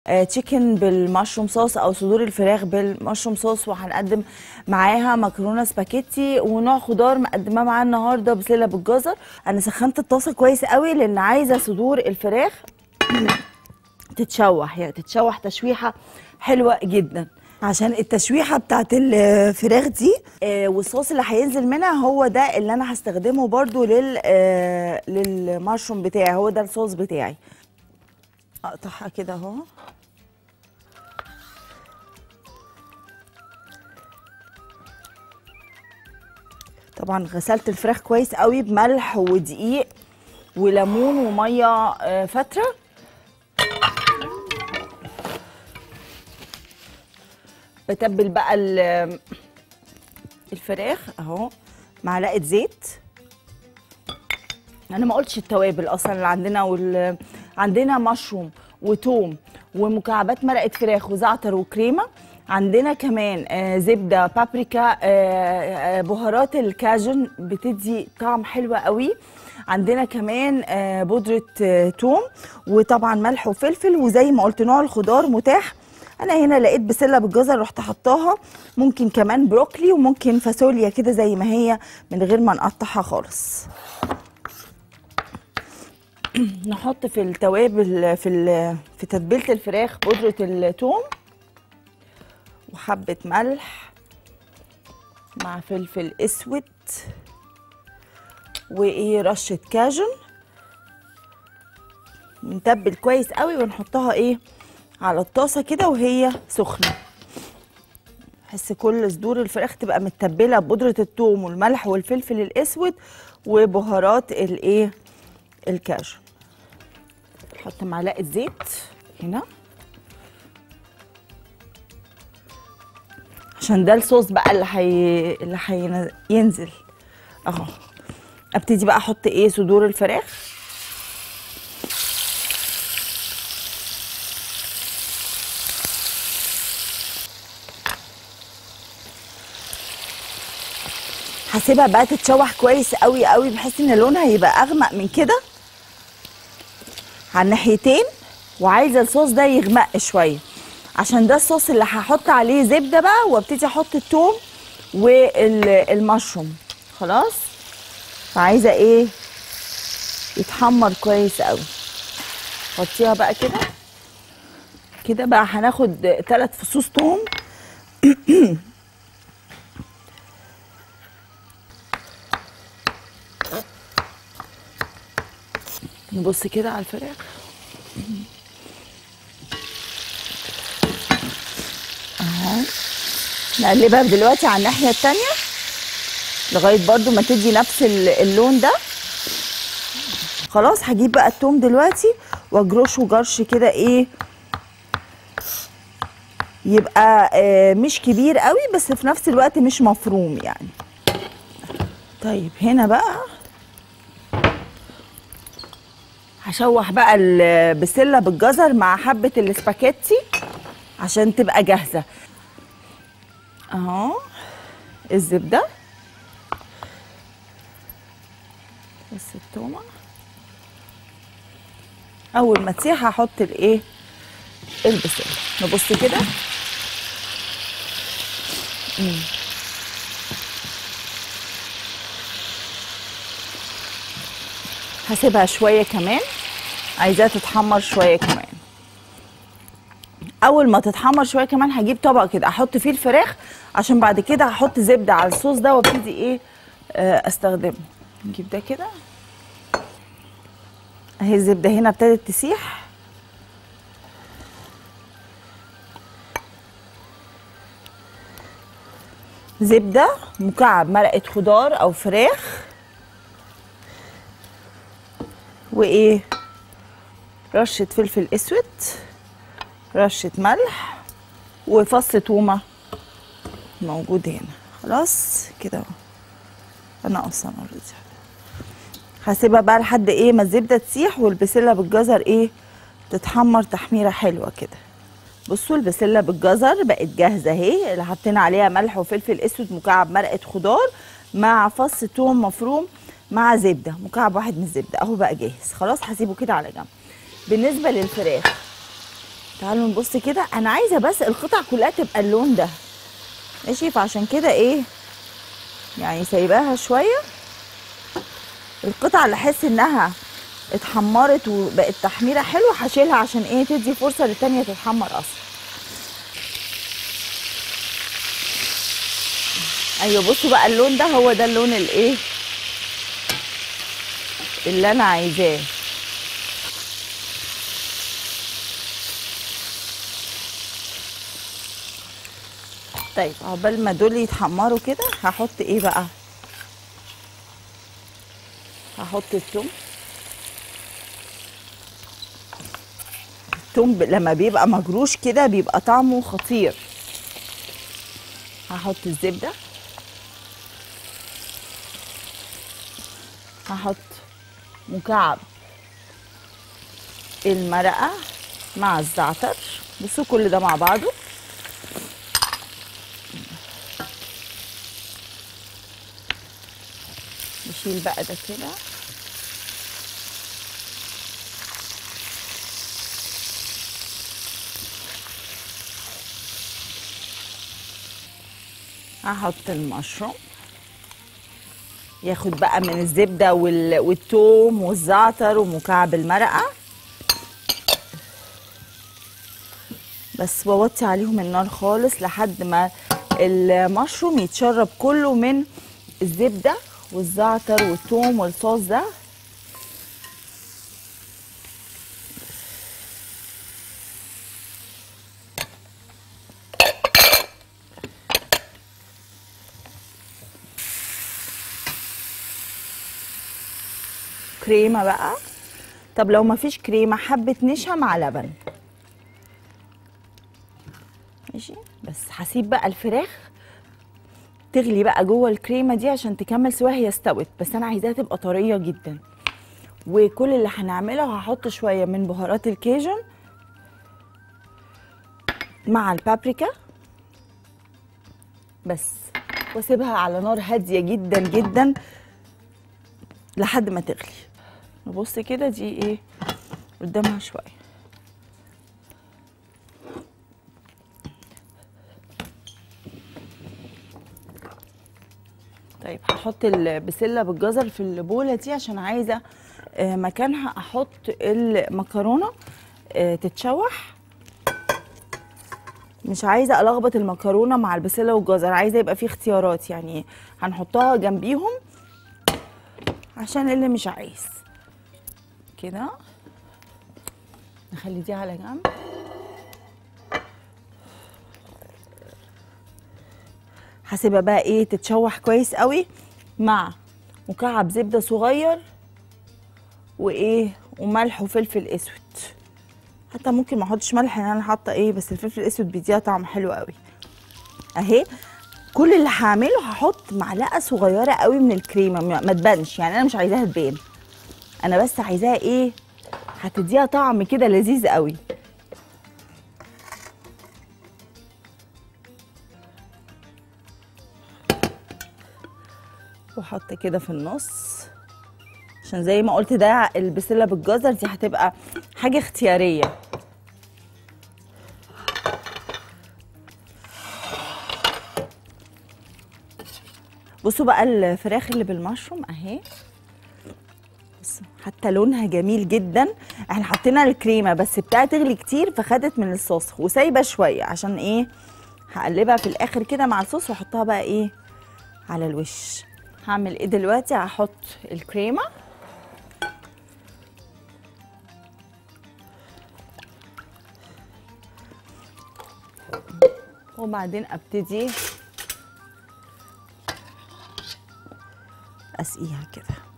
تشيكن بالمشروم صوص او صدور الفراخ بالمشروم صوص وهنقدم معاها مكرونه سباكيتي ونوع خضار مقدماه معاه النهارده بسله بالجزر انا سخنت الطاسه كويس قوي لان عايزه صدور الفراخ تتشوح يعني تتشوح تشويحه حلوه جدا عشان التشويحه بتاعت الفراخ دي آه والصوص اللي هينزل منها هو ده اللي انا هستخدمه برضو لل آه للمشروم بتاعي هو ده الصوص بتاعي اقطعها كده اهو طبعا غسلت الفراخ كويس قوي بملح ودقيق وليمون وميه آه، فتره بتبل بقى ال- الفراخ اهو معلقه زيت انا ما قلتش التوابل اصلا اللي عندنا وال... عندنا مشروم وتوم ومكعبات مرقه فراخ وزعتر وكريمه عندنا كمان آه، زبده بابريكا آه، آه، بهارات الكاجن بتدي طعم حلو قوي عندنا كمان آه، بودره آه، توم وطبعا ملح وفلفل وزي ما قلت نوع الخضار متاح انا هنا لقيت بسله بالجزر رحت حطاها ممكن كمان بروكلي وممكن فاصوليا كده زي ما هي من غير ما نقطعها خالص نحط في التوابل في ال- في تتبيله الفراخ بودره الثوم وحبه ملح مع فلفل اسود وايه رشه كاجن نتبل كويس قوي ونحطها ايه على الطاسه كده وهي سخنه بحس كل صدور الفراخ تبقى متبله ببودره الثوم والملح والفلفل الاسود وبهارات الايه الكاجو نحط معلقه زيت هنا عشان ده الصوص بقى اللي حي... اللي هينزل اهو ابتدي بقى احط ايه صدور الفراخ هسيبها بقى تتشوح كويس قوي قوي بحيث ان لونها يبقى اغمق من كده على الناحيتين وعايزه الصوص ده يغمق شويه عشان ده الصوص اللي هحط عليه زبده بقى وابتدي احط الثوم والمشروم خلاص فعايزه ايه يتحمر كويس قوي حطيها بقى كده كده بقى هناخد ثلاث فصوص ثوم نبص كده على الفراخ اهو نقلبها دلوقتي على الناحية التانية لغاية برضو ما تدي نفس ال- اللون ده خلاص هجيب بقى التوم دلوقتي واجرشه جرش كده ايه يبقى آه مش كبير قوي بس في نفس الوقت مش مفروم يعني طيب هنا بقى هشوح بقى البسله بالجزر مع حبه الاسباجيتي عشان تبقى جاهزه اهو الزبده بس التومه اول ما تسيح هحط الايه البسله نبص كده مم. هسيبها شويه كمان عايزاها تتحمر شويه كمان اول ما تتحمر شويه كمان هجيب طبق كده احط فيه الفراخ عشان بعد كده هحط زبده على الصوص ده وابتدي ايه آه، استخدمه نجيب ده كده اهي الزبده هنا ابتدت تسيح زبده مكعب مرقه خضار او فراخ وايه رشه فلفل اسود رشه ملح وفص تومه موجود هنا خلاص كده اهو. انا اصلا اوريدي هسيبها بقى لحد ايه ما الزبده تسيح والبسله بالجزر ايه تتحمر تحميره حلوه كده بصوا البسله بالجزر بقت جاهزه اهي اللي حطينا عليها ملح وفلفل اسود مكعب مرقه خضار مع فص توم مفروم مع زبده مكعب واحد من الزبده اهو بقى جاهز خلاص هسيبه كده على جنب بالنسبه للفراخ تعالوا نبص كده انا عايزه بس القطع كلها تبقى اللون ده ماشي فعشان كده ايه يعني سايباها شويه القطع اللي احس انها اتحمرت وبقت تحميره حلوه هشيلها عشان ايه تدي فرصه للتانيه تتحمر اصلا ايوه بصوا بقى اللون ده هو ده اللون الايه اللي انا عايزاه طيب عقبال ما دول يتحمروا كده هحط ايه بقى هحط التوم التوم ب- لما بيبقى مجروش كده بيبقى طعمه خطير هحط الزبده هحط مكعب المرقه مع الزعتر بصوا كل ده مع بعضه نشيل بقى ده كده هحط المشروم ياخد بقى من الزبده وال... والثوم والزعتر ومكعب المرقه بس بوطي عليهم النار خالص لحد ما المشروم يتشرب كله من الزبده والزعتر والثوم والصوص ده كريمه بقى طب لو مفيش كريمه حبه نشا مع لبن ماشي بس هسيب بقى الفراخ تغلي بقى جوه الكريمه دي عشان تكمل سواها هي استوت بس انا عايزاها تبقى طريه جدا وكل اللي هنعمله هحط شويه من بهارات الكيجن مع البابريكا بس واسيبها على نار هاديه جدا جدا لحد ما تغلي نبص كده دي ايه قدامها شويه طيب هحط البسله بالجزر في البوله دي عشان عايزه آه، مكانها احط المكرونه آه، تتشوح مش عايزه الخبط المكرونه مع البسله والجزر عايزه يبقى فيه اختيارات يعني هنحطها جنبيهم عشان اللي مش عايز كده نخلي دي على جنب هسيبها بقى ايه تتشوح كويس قوي مع مكعب زبده صغير وايه وملح وفلفل اسود حتى ممكن ما احطش ملح لان انا حاطه ايه بس الفلفل الاسود بيديها طعم حلو قوي اهي كل اللي هعمله هحط معلقه صغيره قوي من الكريمه ما ما تبانش يعني انا مش عايزاها تبان انا بس عايزاها ايه هتديها طعم كده لذيذ قوي واحط كده في النص عشان زي ما قلت ده البسله بالجزر دي هتبقى حاجه اختياريه بصوا بقى الفراخ اللي بالمشروم اهي بصوا حتى لونها جميل جدا احنا حطينا الكريمه بس بتاعه تغلي كتير فخدت من الصوص وسايبه شويه عشان ايه هقلبها في الاخر كده مع الصوص واحطها بقى ايه على الوش هعمل ايه دلوقتي هحط الكريمه وبعدين ابتدي اسقيها كده